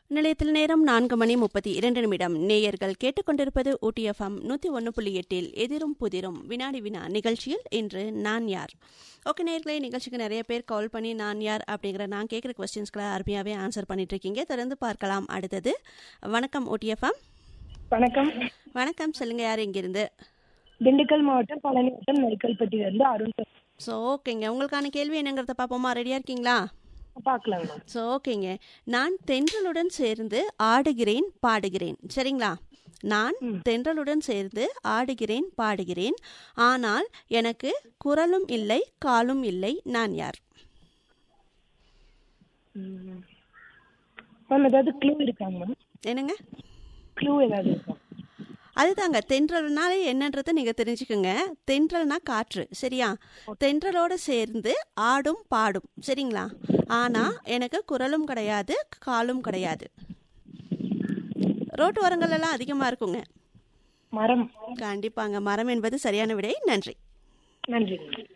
நிலையத்தில் நேரம் நான்கு மணி முப்பத்தி இரண்டு நிமிடம் நேயர்கள் கேட்டுக்கொண்டிருப்பது ஊட்டிஎஃப்எம் நூற்றி ஒன்று புள்ளி எட்டில் எதிரும் புதிரும் வினாடி வினா நிகழ்ச்சியில் இன்று நான் யார் ஓகே நேயர்களே நிகழ்ச்சிக்கு நிறைய பேர் கால் பண்ணி நான் யார் அப்படிங்கிற நான் கேட்குற கொஸ்டின்ஸ்களை அருமையாகவே ஆன்சர் பண்ணிட்டு இருக்கீங்க தொடர்ந்து பார்க்கலாம் அடுத்தது வணக்கம் ஊட்டிஎஃப்எம் வணக்கம் வணக்கம் சொல்லுங்க யார் இங்கிருந்து திண்டுக்கல் மாவட்டம் பழனி வட்டம் நெய்க்கல்பட்டியிலிருந்து அருண் சார் ஸோ ஓகேங்க உங்களுக்கான கேள்வி என்னங்கிறத பார்ப்போமா ரெடியாக இருக்கீங்களா பார்க்கலாம் மேம் ஸோ ஓகேங்க நான் தென்றலுடன் சேர்ந்து ஆடுகிறேன் பாடுகிறேன் சரிங்களா நான் தென்றலுடன் சேர்ந்து ஆடுகிறேன் பாடுகிறேன் ஆனால் எனக்கு குரலும் இல்லை காலும் இல்லை நான் யார் மேம் ஏதாவது க்ளூ இருக்காங்க மேம் என்னங்க க்ளூ ஏதாவது இருக்கா அதுதாங்க தென்றல்னாலே என்னன்றதை நீங்கள் தெரிஞ்சுக்கோங்க தென்றல்னா காற்று சரியா தென்றலோட சேர்ந்து ஆடும் பாடும் சரிங்களா ஆனால் எனக்கு குரலும் கிடையாது காலும் கிடையாது ரோட்டு ஓரங்கள் எல்லாம் அதிகமாக இருக்குங்க மரம் கண்டிப்பாங்க மரம் என்பது சரியான விடை நன்றி நன்றி மேம்